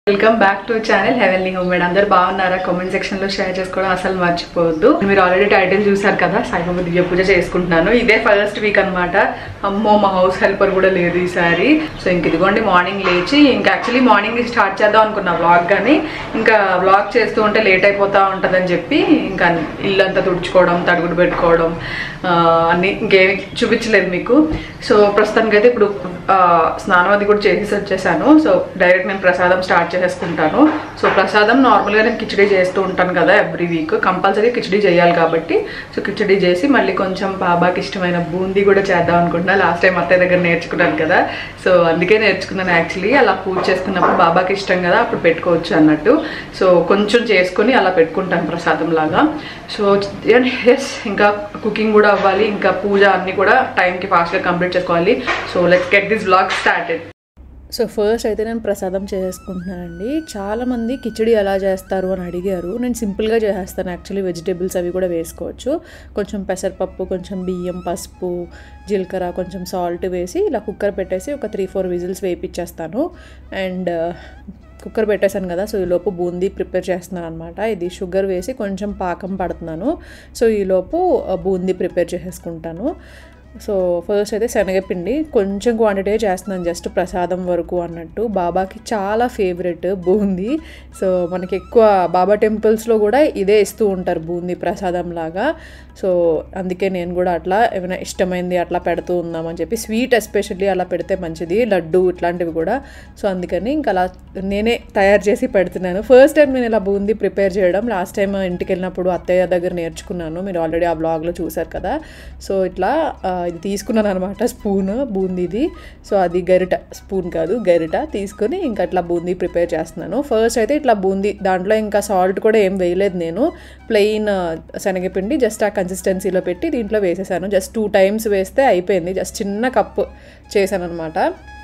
welcome back to channel Heavenly Home Made అందరు బాగున్నారా comment section లో షేర్ చేసుకోవడం అసలు మర్చిపోవద్దు మీరు ఆల్రెడీ టైటిల్ చూసారు కదా సాయిబాబా దివ్య పూజ చేసుకుంటున్నాను ఇదే ఫస్ట్ వీక్ అన్నమాట అమ్మో మా హౌస్ హెల్పర్ కూడా లేదు ఈసారి సో ఇంక ఇదిగోండి మార్నింగ్ లేచి ఇంకా యాక్చువల్లీ మార్నింగ్ స్టార్ట్ చేద్దాం అనుకున్నా వ్లాగ్ కానీ ఇంకా వ్లాగ్ చేస్తూ ఉంటే లేట్ అయిపోతా ఉంటుందని చెప్పి ఇంకా ఇల్లు అంతా తుడుచుకోవడం తడుగుడు పెట్టుకోవడం ఆ, అన్ని ఇంకేమి చూపించలేదు మీకు సో ప్రస్తుతానికైతే ఇప్పుడు ఆ, స్నానం అది కూడా చేసేసి వచ్చేసాను సో డైరెక్ట్ నేను ప్రసాదం స్టార్ట్ చేసేసుకుంటాను సో ప్రసాదం నార్మల్గా నేను కిచడీ చేస్తూ ఉంటాను కదా ఎవ్రీ వీక్ కంపల్సరీ కిచడీ చేయాలి కాబట్టి సో కిచడీ చేసి మళ్ళీ కొంచెం బాబాకి ఇష్టమైన బూందీ కూడా చేద్దాం అనుకుంటున్నా లాస్ట్ టైం అత్తయ్య దగ్గర నేర్చుకున్నాను కదా సో అందుకే నేర్చుకున్నాను యాక్చువల్లీ అలా పూజ చేసుకున్నప్పుడు బాబాకి ఇష్టం కదా అప్పుడు పెట్టుకోవచ్చు అన్నట్టు సో కొంచెం చేసుకొని అలా పెట్టుకుంటాను ప్రసాదం లాగా సో ఎస్ ఇంకా కుకింగ్ కూడా అవ్వాలి ఇంకా పూజ అన్ని కూడా టైంకి ఫాస్ట్గా కంప్లీట్ చేసుకోవాలి so let's get this blog started so first అయితే నేను ప్రసాదం చేసుకుంటున్నానండి చాలామంది కిచడీ ఎలా చేస్తారు అని అడిగారు నేను సింపుల్గా చేసేస్తాను యాక్చువల్లీ వెజిటేబుల్స్ అవి కూడా వేసుకోవచ్చు కొంచెం పెసరపప్పు కొంచెం బియ్యం పసుపు జీలకర్ర కొంచెం సాల్ట్ వేసి ఇలా కుక్కర్ పెట్టేసి ఒక త్రీ ఫోర్ విజిల్స్ వేయించేస్తాను అండ్ కుక్కర్ పెట్టేశాను కదా సో ఈలోపు బూందీ ప్రిపేర్ చేస్తున్నాను అనమాట ఇది షుగర్ వేసి కొంచెం పాకం పడుతున్నాను సో ఈలోపు ఆ, బూందీ ప్రిపేర్ చేసేసుకుంటాను సో ఫస్ట్ అయితే శనగపిండి కొంచెం క్వాంటిటీ చేస్తున్నాను జస్ట్ ప్రసాదం వరకు అన్నట్టు బాబాకి చాలా ఫేవరెట్ బూందీ సో మనకి ఎక్కువ బాబా టెంపుల్స్లో కూడా ఇదే ఇస్తూ ఉంటారు బూందీ ప్రసాదం లాగా సో అందుకే నేను కూడా అట్లా ఏమైనా ఇష్టమైంది అట్లా పెడుతూ ఉందామని చెప్పి స్వీట్ ఎస్పెషల్లీ అలా పెడితే మంచిది లడ్డు ఇట్లాంటివి కూడా సో అందుకని ఇంకా అలా నేనే తయారు చేసి పెడుతున్నాను ఫస్ట్ టైం నేను ఇలా బూందీ ప్రిపేర్ చేయడం లాస్ట్ టైం ఇంటికి వెళ్ళినప్పుడు అత్తయ్య దగ్గర నేర్చుకున్నాను మీరు ఆల్రెడీ ఆ బ్లాగ్లో చూసారు కదా సో ఇట్లా ఆ, ఇది తీసుకున్నాను అనమాట స్పూన్ బూందీది సో అది గరిట స్పూన్ కాదు గరిట తీసుకొని ఇంకా అట్లా బూందీ ప్రిపేర్ చేస్తున్నాను ఫస్ట్ అయితే ఇట్లా బూందీ దాంట్లో ఇంకా సాల్ట్ కూడా ఏం వేయలేదు నేను ప్లెయిన్ శనగపిండి జస్ట్ ఆ కన్సిస్టెన్సీలో పెట్టి దీంట్లో వేసేసాను జస్ట్ టూ టైమ్స్ వేస్తే అయిపోయింది జస్ట్ చిన్న కప్పు చేశాను అనమాట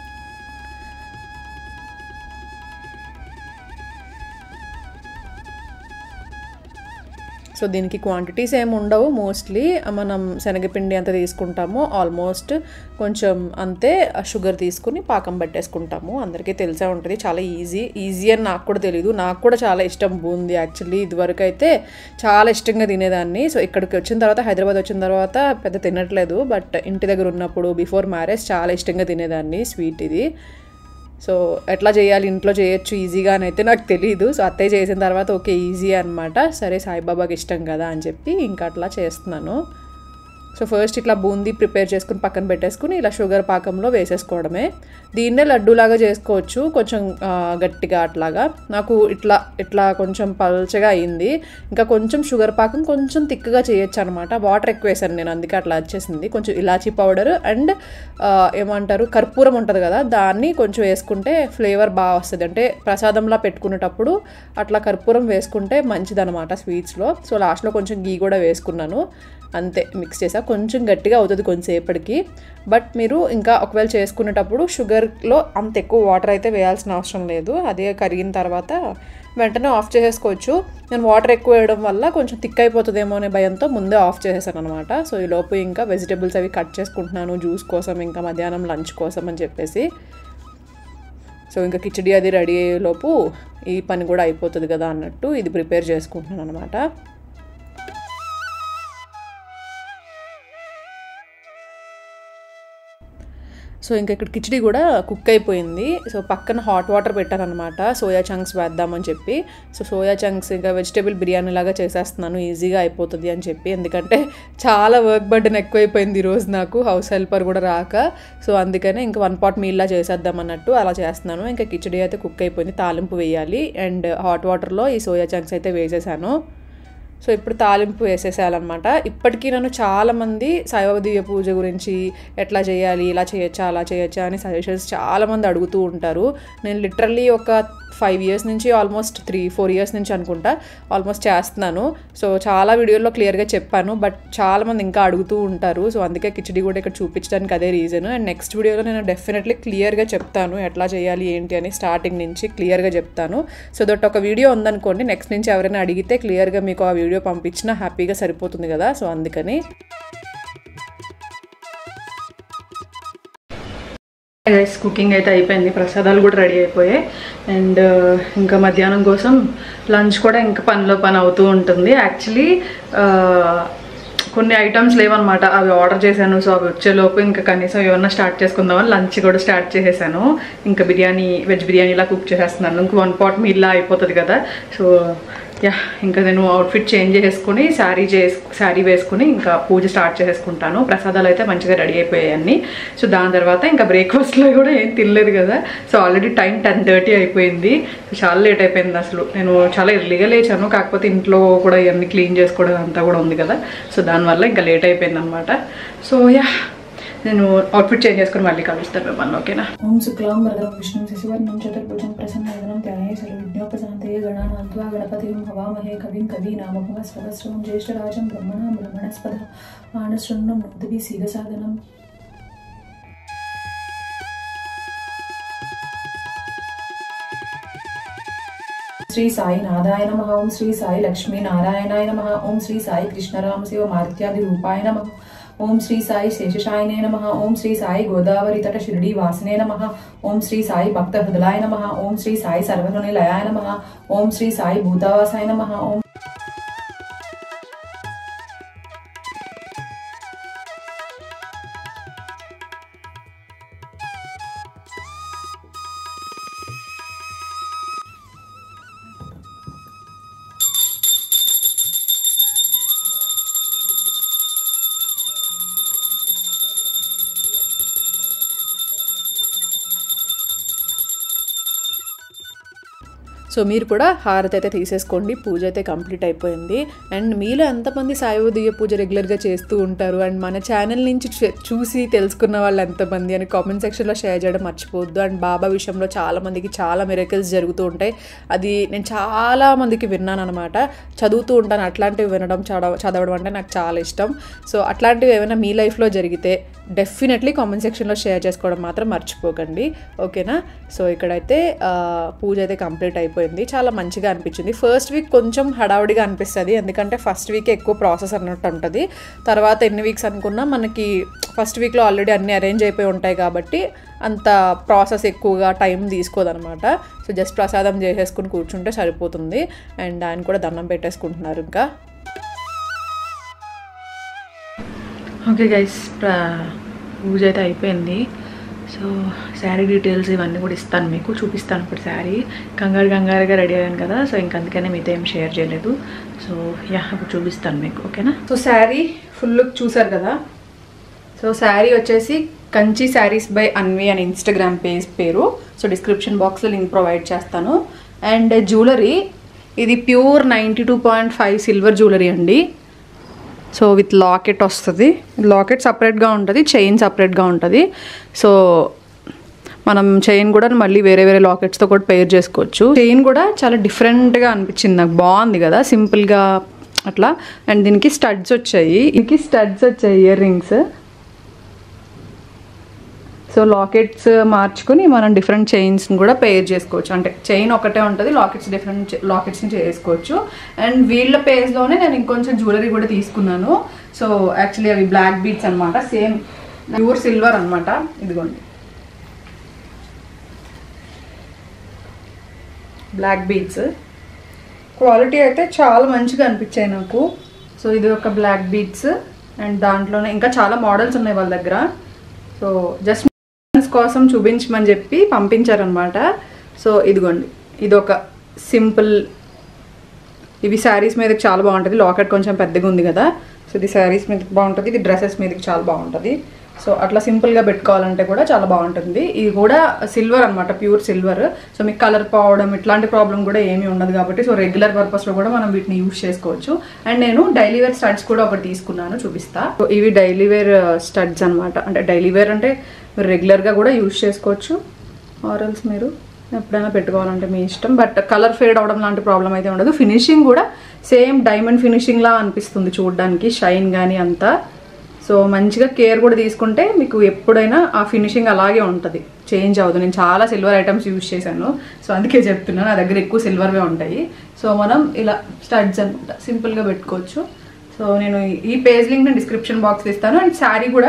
సో దీనికి క్వాంటిటీస్ ఏమి ఉండవు మోస్ట్లీ మనం శనగపిండి అంత తీసుకుంటాము ఆల్మోస్ట్ కొంచెం అంతే షుగర్ తీసుకుని పాకం పట్టేసుకుంటాము అందరికీ తెలిసే ఉంటుంది చాలా ఈజీ ఈజీ అని నాకు కూడా తెలియదు నాకు కూడా చాలా ఇష్టం బూంది యాక్చువల్లీ ఇదివరకు అయితే చాలా ఇష్టంగా తినేదాన్ని సో ఇక్కడికి వచ్చిన తర్వాత హైదరాబాద్ వచ్చిన తర్వాత పెద్ద తినట్లేదు బట్ ఇంటి దగ్గర ఉన్నప్పుడు బిఫోర్ మ్యారేజ్ చాలా ఇష్టంగా తినేదాన్ని స్వీట్ ఇది సో ఎట్లా చేయాలి ఇంట్లో చేయొచ్చు ఈజీగా అని అయితే నాకు తెలియదు సో అత్తయ్య చేసిన తర్వాత ఓకే ఈజీ అనమాట సరే సాయిబాబాకి ఇష్టం కదా అని చెప్పి ఇంకా అట్లా చేస్తున్నాను సో ఫస్ట్ ఇట్లా బూందీ ప్రిపేర్ చేసుకుని పక్కన పెట్టేసుకుని ఇలా షుగర్ పాకంలో వేసేసుకోవడమే దీన్నే లడ్డూలాగా చేసుకోవచ్చు కొంచెం ఆ, గట్టిగా అట్లాగా నాకు ఇట్లా ఇట్లా కొంచెం పల్చగా అయింది ఇంకా కొంచెం షుగర్ పాకం కొంచెం తిక్కగా చేయొచ్చు అనమాట వాటర్ ఎక్కువ వేసాను నేను అందుకే అట్లా వచ్చేసింది కొంచెం ఇలాచీ పౌడర్ అండ్ ఏమంటారు కర్పూరం ఉంటుంది కదా దాన్ని కొంచెం వేసుకుంటే ఫ్లేవర్ బాగా వస్తుంది అంటే ప్రసాదంలా పెట్టుకునేటప్పుడు అట్లా కర్పూరం వేసుకుంటే మంచిదన్నమాట స్వీట్స్లో సో లాస్ట్లో కొంచెం గీ కూడా వేసుకున్నాను అంతే మిక్స్ చేసా కొంచెం గట్టిగా అవుతుంది కొంచెంసేపటికి బట్ మీరు ఇంకా ఒకవేళ చేసుకునేటప్పుడు షుగర్లో అంత ఎక్కువ వాటర్ అయితే వేయాల్సిన అవసరం లేదు అదే కరిగిన తర్వాత వెంటనే ఆఫ్ చేసేసుకోవచ్చు నేను వాటర్ ఎక్కువ వేయడం వల్ల కొంచెం థిక్ అయిపోతుందేమో అనే భయంతో ముందే ఆఫ్ చేసేసాను అనమాట సో ఈ లోపు ఇంకా వెజిటేబుల్స్ అవి కట్ చేసుకుంటున్నాను జ్యూస్ కోసం ఇంకా మధ్యాహ్నం లంచ్ కోసం అని చెప్పేసి సో ఇంకా కిచడీ అది రెడీ అయ్యేలోపు ఈ పని కూడా అయిపోతుంది కదా అన్నట్టు ఇది ప్రిపేర్ చేసుకుంటున్నాను అనమాట సో ఇంకా ఇక్కడ కిచడీ కూడా కుక్ అయిపోయింది సో పక్కన హాట్ వాటర్ పెట్టాను అనమాట సోయా చంక్స్ వేద్దామని చెప్పి సో సోయా చంక్స్ ఇంకా వెజిటేబుల్ బిర్యానీ లాగా చేసేస్తున్నాను ఈజీగా అయిపోతుంది అని చెప్పి ఎందుకంటే చాలా వర్క్ బర్డెన్ ఎక్కువైపోయింది ఈరోజు నాకు హౌస్ హెల్పర్ కూడా రాక సో అందుకనే ఇంకా వన్ పాట్ మీల్లా చేసేద్దాం అన్నట్టు అలా చేస్తున్నాను ఇంకా కిచడీ అయితే కుక్ అయిపోయింది తాలింపు వేయాలి అండ్ హాట్ వాటర్లో ఈ సోయా చంక్స్ అయితే వేసేసాను సో ఇప్పుడు తాలింపు వేసేసేయాలన్నమాట ఇప్పటికీ నన్ను చాలామంది సాయిబాబా దివ్య పూజ గురించి ఎట్లా చేయాలి ఇలా చేయొచ్చా అలా చేయొచ్చా అని సజెషన్స్ చాలామంది అడుగుతూ ఉంటారు నేను లిటరల్లీ ఒక ఫైవ్ ఇయర్స్ నుంచి ఆల్మోస్ట్ త్రీ ఫోర్ ఇయర్స్ నుంచి అనుకుంటా ఆల్మోస్ట్ చేస్తున్నాను సో చాలా వీడియోల్లో క్లియర్గా చెప్పాను బట్ చాలామంది ఇంకా అడుగుతూ ఉంటారు సో అందుకే కిచడీ కూడా ఇక్కడ చూపించడానికి అదే రీజన్ అండ్ నెక్స్ట్ వీడియోలో నేను డెఫినెట్లీ క్లియర్గా చెప్తాను ఎట్లా చేయాలి ఏంటి అని స్టార్టింగ్ నుంచి క్లియర్గా చెప్తాను సో దట్ ఒక వీడియో ఉందనుకోండి నెక్స్ట్ నుంచి ఎవరైనా అడిగితే క్లియర్గా మీకు ఆ వీడియో పంపించినా హ్యాపీగా సరిపోతుంది కదా సో అందుకని రైస్ కుకింగ్ అయితే అయిపోయింది ప్రసాదాలు కూడా రెడీ అయిపోయాయి అండ్ ఇంకా మధ్యాహ్నం కోసం లంచ్ కూడా ఇంకా పనిలో పని అవుతూ ఉంటుంది యాక్చువల్లీ కొన్ని ఐటమ్స్ లేవన్నమాట అవి ఆర్డర్ చేశాను సో అవి వచ్చేలోపు ఇంకా కనీసం ఏమన్నా స్టార్ట్ చేసుకుందామని లంచ్ కూడా స్టార్ట్ చేసేసాను ఇంకా బిర్యానీ వెజ్ బిర్యానీలా కుక్ చేసేస్తున్నాను ఇంక వన్ పాట్ మీల్లా అయిపోతుంది కదా సో యా ఇంకా నేను అవుట్ఫిట్ చేంజ్ చేసుకుని శారీ చేసి శారీ వేసుకుని ఇంకా పూజ స్టార్ట్ చేసేసుకుంటాను ప్రసాదాలు అయితే మంచిగా రెడీ అయిపోయాయి అన్ని సో దాని తర్వాత ఇంకా బ్రేక్ఫాస్ట్లో కూడా ఏం తినలేదు కదా so already time ten thirty అయిపోయింది సో చాలా లేట్ అయిపోయింది అసలు నేను చాలా ఎర్లీగా లేచాను కాకపోతే ఇంట్లో కూడా ఇవన్నీ క్లీన్ చేసుకోవడం అంతా కూడా ఉంది కదా సో దానివల్ల ఇంకా లేట్ అయిపోయింది అనమాట సో యా నేను అవుట్ఫిట్ చేంజ్ చేసుకుని మళ్ళీ కలుస్తాను మిమ్మల్ని ఓకేనా ఓం శుక్లాం వరదం విష్ణుం శశివర్ణం చతుర్భుజం ప్రసన్నవదనం ధ్యాయే సర్వవిఘ్నోపశాంతయే గణానాన్త్వా గణపతిం హవామహే కవిం కవీనామపుమస్వదస్రవం జ్యేష్ఠరాజం బ్రహ్మణాం బ్రహ్మణస్పద మానశృణ్ణం నృతిభి సీదసాదనం శ్రీ సాయి నారాయణ నమ ఓం శ్రీ సాయి లక్ష్మీ నారాయణాయ నమ ఓం శ్రీ సాయి కృష్ణరామ శివ మారుత్యాది రూపాయ నమ ఓం శ్రీ సాయి శేషశాయనే నమ ఓం శ్రీ సాయి గోదావరి తట షిరిడి వాసనే నమ ఓం శ్రీ సాయి భక్త హృదయాయ నమ ఓం శ్రీ సాయి సర్వనునిలయాయ నమ ఓం శ్రీ సాయి భూతావాసాయ నమ ఓం సో మీరు కూడా హారతి అయితే తీసేసుకోండి పూజ అయితే కంప్లీట్ అయిపోయింది అండ్ మీలో ఎంతమంది సాయిబోధియ పూజ రెగ్యులర్గా చేస్తూ ఉంటారు అండ్ మన ఛానల్ నుంచి చూ- చూసి తెలుసుకున్న వాళ్ళు ఎంతమంది అని కామెంట్ సెక్షన్లో షేర్ చేయడం మర్చిపోవద్దు అండ్ బాబా విషయంలో చాలా మందికి చాలా మిరకల్స్ జరుగుతూ ఉంటాయి అది నేను చాలా మందికి విన్నాను అనమాట చదువుతూ ఉంటాను అట్లాంటివి వినడం చదవ చదవడం అంటే నాకు చాలా ఇష్టం సో అట్లాంటివి ఏమైనా మీ లైఫ్లో జరిగితే డెఫినెట్లీ కామెంట్ సెక్షన్లో షేర్ చేసుకోవడం మాత్రం మర్చిపోకండి ఓకేనా సో ఇక్కడైతే ఆ, పూజ అయితే కంప్లీట్ అయిపోయింది చాలా మంచిగా అనిపించింది ఫస్ట్ వీక్ కొంచెం హడావుడిగా అనిపిస్తుంది ఎందుకంటే ఫస్ట్ వీక్ ఎక్కువ ప్రాసెస్ అన్నట్టు ఉంటుంది తర్వాత ఎన్ని వీక్స్ అనుకున్నా మనకి ఫస్ట్ వీక్లో ఆల్రెడీ అన్నీ అరేంజ్ అయిపోయి ఉంటాయి కాబట్టి అంత ప్రాసెస్ ఎక్కువగా టైం తీసుకోదనమాట సో జస్ట్ ప్రసాదం చేసేసుకుని కూర్చుంటే సరిపోతుంది అండ్ ఆయన కూడా దండం పెట్టేసుకుంటున్నారు ఇంకా ఓకే గైస్ పూజ అయితే అయిపోయింది సో శారీ డీటెయిల్స్ ఇవన్నీ కూడా ఇస్తాను మీకు చూపిస్తాను ఇప్పుడు శారీ కంగారు కంగారుగా రెడీ అయ్యాను కదా సో ఇంక అందుకనే మీతో ఏం షేర్ చేయలేదు సో యా ఇప్పుడు చూపిస్తాను మీకు ఓకేనా సో శారీ ఫుల్ లుక్ చూసారు కదా సో శారీ వచ్చేసి కంచి శారీస్ బై అన్వి అని ఇన్స్టాగ్రామ్ పేజ్ పేరు సో డిస్క్రిప్షన్ బాక్స్లో లింక్ ప్రొవైడ్ చేస్తాను అండ్ జ్యువెలరీ ఇది pure ninety two point five silver jewellery అండి సో విత్ లాకెట్ వస్తుంది లాకెట్ సపరేట్గా ఉంటుంది చైన్ సపరేట్గా ఉంటుంది సో మనం చైన్ కూడా మళ్ళీ వేరే వేరే లాకెట్స్తో కూడా పేర్ చేసుకోవచ్చు చైన్ కూడా చాలా డిఫరెంట్గా అనిపించింది నాకు బాగుంది కదా సింపుల్గా అట్లా అండ్ దీనికి స్టడ్స్ వచ్చాయి దీనికి స్టడ్స్ వచ్చాయి ఇయర్ రింగ్స్ సో లాకెట్స్ మార్చుకుని మనం డిఫరెంట్ చైన్స్ని కూడా పేర్ చేసుకోవచ్చు అంటే చైన్ ఒకటే ఉంటుంది లాకెట్స్ డిఫరెంట్ లాకెట్స్ని చేసుకోవచ్చు అండ్ వీళ్ళ పేజ్లోనే నేను ఇంకొంచెం జ్యువెలరీ కూడా తీసుకున్నాను సో యాక్చువల్లీ అవి బ్లాక్ బీట్స్ అనమాట సేమ్ ప్యూర్ సిల్వర్ అనమాట ఇదిగోండి బ్లాక్ బీట్స్ క్వాలిటీ అయితే చాలా మంచిగా అనిపించాయి నాకు సో ఇది ఒక బ్లాక్ బీట్స్ అండ్ దాంట్లోనే ఇంకా చాలా మోడల్స్ ఉన్నాయి వాళ్ళ దగ్గర సో జస్ట్ కోసం చూపించమని చెప్పి పంపించారనమాట సో ఇదిగోండి ఇది ఒక సింపుల్ ఇవి శారీస్ మీదకి చాలా బాగుంటుంది లాకెట్ కొంచెం పెద్దగా ఉంది కదా సో ఇది శారీస్ మీదకి బాగుంటుంది ఇది డ్రెస్సెస్ మీదకి చాలా బాగుంటుంది సో అట్లా సింపుల్గా పెట్టుకోవాలంటే కూడా చాలా బాగుంటుంది ఇది కూడా సిల్వర్ అనమాట ప్యూర్ సిల్వర్ సో మీకు కలర్ పోవడం ఇట్లాంటి ప్రాబ్లం కూడా ఏమీ ఉండదు కాబట్టి సో రెగ్యులర్ పర్పస్లో కూడా మనం వీటిని యూజ్ చేసుకోవచ్చు అండ్ నేను డైలీ వేర్ స్టడ్స్ కూడా ఒకటి తీసుకున్నాను చూపిస్తా సో ఇవి డైలీ వేర్ స్టడ్స్ అనమాట అంటే డైలీ వేర్ అంటే మీరు రెగ్యులర్గా కూడా యూజ్ చేసుకోవచ్చు ఆరల్స్ మీరు ఎప్పుడైనా పెట్టుకోవాలంటే మీ ఇష్టం బట్ కలర్ ఫేడ్ అవడం లాంటి ప్రాబ్లం అయితే ఉండదు ఫినిషింగ్ కూడా సేమ్ డైమండ్ ఫినిషింగ్ లా అనిపిస్తుంది చూడడానికి షైన్ కానీ అంతా సో మంచిగా కేర్ కూడా తీసుకుంటే మీకు ఎప్పుడైనా ఆ ఫినిషింగ్ అలాగే ఉంటుంది చేంజ్ అవ్వదు నేను చాలా సిల్వర్ ఐటమ్స్ యూజ్ చేశాను సో అందుకే చెప్తున్నాను నా దగ్గర ఎక్కువ సిల్వర్వే ఉంటాయి సో మనం ఇలా స్టడ్స్ అనమాట సింపుల్గా పెట్టుకోవచ్చు సో నేను ఈ పేజ్ లింక్ నేను డిస్క్రిప్షన్ బాక్స్లో ఇస్తాను అండ్ శారీ కూడా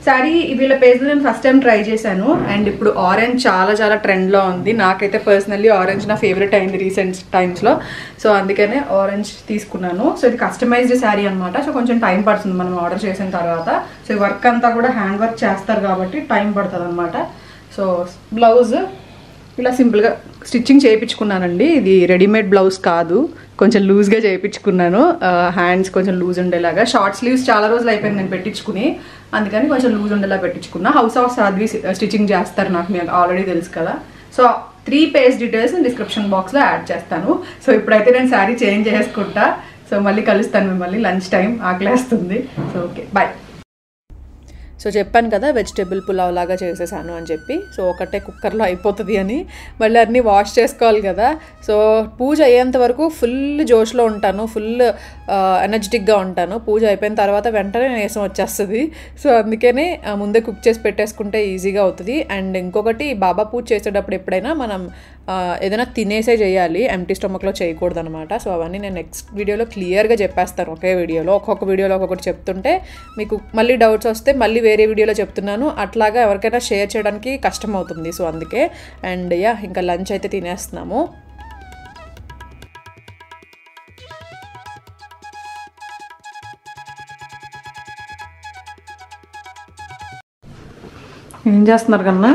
శారీ వీళ్ళ పేజ్లో నేను ఫస్ట్ టైం ట్రై చేశాను అండ్ ఇప్పుడు ఆరెంజ్ చాలా చాలా ట్రెండ్లో ఉంది నాకైతే పర్సనల్లీ ఆరెంజ్ నా ఫేవరెట్ అయింది రీసెంట్ టైమ్స్లో సో అందుకనే ఆరెంజ్ తీసుకున్నాను సో ఇది కస్టమైజ్డ్ శారీ అనమాట సో కొంచెం టైం పడుతుంది మనం ఆర్డర్ చేసిన తర్వాత సో ఈ వర్క్ అంతా కూడా హ్యాండ్ వర్క్ చేస్తారు కాబట్టి టైం పడుతుంది అనమాట సో బ్లౌజ్ ఇలా సింపుల్గా స్టిచ్చింగ్ చేయించుకున్నానండి ఇది రెడీమేడ్ బ్లౌజ్ కాదు కొంచెం లూజ్గా చేయించుకున్నాను హ్యాండ్స్ కొంచెం లూజ్ ఉండేలాగా షార్ట్ స్లీవ్స్ చాలా రోజులు అయిపోయింది నేను పెట్టించుకుని అందుకని కొంచెం లూజ్ ఉండేలా పెట్టించుకున్నా హౌస్ ఆఫ్ సాధ్వి స్టిచ్చింగ్ చేస్తారు నాకు మీకు ఆల్రెడీ తెలుసు కదా so three page details description బాక్స్లో యాడ్ చేస్తాను సో ఇప్పుడైతే నేను శారీ చేంజ్ చేసుకుంటా సో మళ్ళీ కలుస్తాను మిమ్మల్ని లంచ్ టైం ఆకలేస్తుంది సో ఓకే బాయ్ సో చెప్పాను కదా వెజిటేబుల్ పులావ్ లాగా చేసేసాను అని చెప్పి సో ఒకటే కుక్కర్లో అయిపోతుంది అని మళ్ళీ అన్నీ వాష్ చేసుకోవాలి కదా సో పూజ అయ్యేంత వరకు ఫుల్ జోష్లో ఉంటాను ఫుల్ ఎనర్జెటిక్గా ఉంటాను పూజ అయిపోయిన తర్వాత వెంటనే నీసం వచ్చేస్తుంది సో అందుకనే ఆ, ముందే కుక్ చేసి పెట్టేసుకుంటే ఈజీగా అవుతుంది అండ్ ఇంకొకటి బాబా పూజ చేసేటప్పుడు ఎప్పుడైనా మనం ఆ, ఏదైనా తినేసే చేయాలి ఎంటీ స్టమక్లో చేయకూడదు అనమాట సో అవన్నీ నేను నెక్స్ట్ వీడియోలో క్లియర్గా చెప్పేస్తాను ఒకే వీడియోలో ఒక్కొక్క వీడియోలో ఒక్కొక్కటి చెప్తుంటే మీకు మళ్ళీ డౌట్స్ వస్తే మళ్ళీ వేరే వీడియోలో చెప్తున్నాను అట్లాగా ఎవరికైనా షేర్ చేయడానికి కష్టం అవుతుంది సో అందుకే అండ్ యా ఇంకా లంచ్ అయితే తినేస్తున్నాము ఏం చేస్తున్నారు కన్నా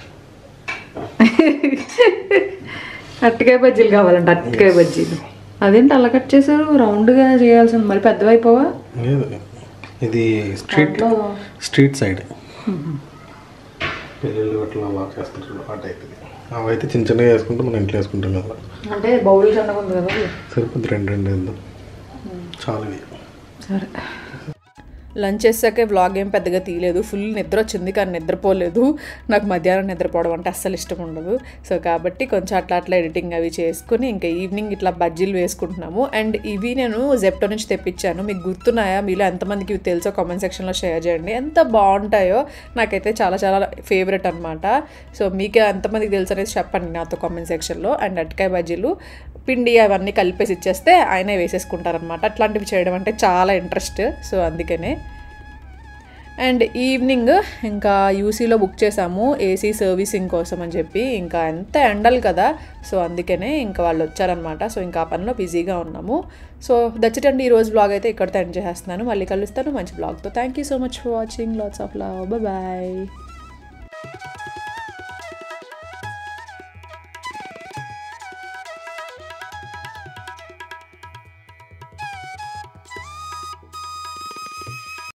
అరటికాయ బజ్జీలు కావాలంట అరటికాయ బజ్జీలు అదేంటి అలా కట్ చేశారు రౌండ్గా చేయాల్సింది మరి పెద్దవైపోవా లేదు ఇది స్ట్రీట్ స్ట్రీట్ సైడ్ పెళ్ళిళ్ళు అట్లా అలా చేస్తారు చూడు, ఆ టైప్ ఇది అవి అయితే చిన్న చిన్నగా వేసుకుంటే మనం ఇంట్లో వేసుకుంటాం కదా అంటే బౌల్ చిన్నగా ఉంది కదా సరిపోద్ది రెండు రెండు వేద్దాం చాలు ఇవి సరే లంచ్ చేసాకే వ్లాగ్ ఏం పెద్దగా తీయలేదు ఫుల్ నిద్ర వచ్చింది కానీ నిద్రపోలేదు నాకు మధ్యాహ్నం నిద్రపోవడం అంటే అస్సలు ఇష్టం ఉండదు సో కాబట్టి కొంచెం అట్లా అట్లా ఎడిటింగ్ అవి చేసుకుని ఇంకా ఈవినింగ్ ఇట్లా బజ్జీలు వేసుకుంటున్నాము అండ్ ఇవి నేను జెప్టో నుంచి తెప్పించాను మీకు గుర్తున్నాయా మీలో ఎంతమందికి ఇవి తెలుసో కామెంట్ సెక్షన్లో షేర్ చేయండి ఎంత బాగుంటాయో నాకైతే చాలా చాలా ఫేవరెట్ అనమాట సో మీకు ఎంతమందికి తెలుసు అనేది చెప్పండి నాతో కామెంట్ సెక్షన్లో అండ్ అటకాయ బజ్జీలు పిండి అవన్నీ కలిపేసి ఇచ్చేస్తే ఆయనే వేసేసుకుంటారనమాట అట్లాంటివి చేయడం అంటే చాలా ఇంట్రెస్ట్ సో అందుకనే అండ్ ఈవినింగ్ ఇంకా యూసీలో బుక్ చేసాము ఏసీ సర్వీసింగ్ కోసం అని చెప్పి ఇంకా ఎంత ఎండలు కదా సో అందుకనే ఇంకా వాళ్ళు వచ్చారనమాట సో ఇంకా ఆ పనిలో బిజీగా ఉన్నాము సో దచ్చటండి ఈరోజు బ్లాగ్ అయితే ఇక్కడితో ఎండ్ చేసేస్తున్నాను మళ్ళీ కలుస్తాను మంచి బ్లాగ్తో thank you so much for watching lots of love bye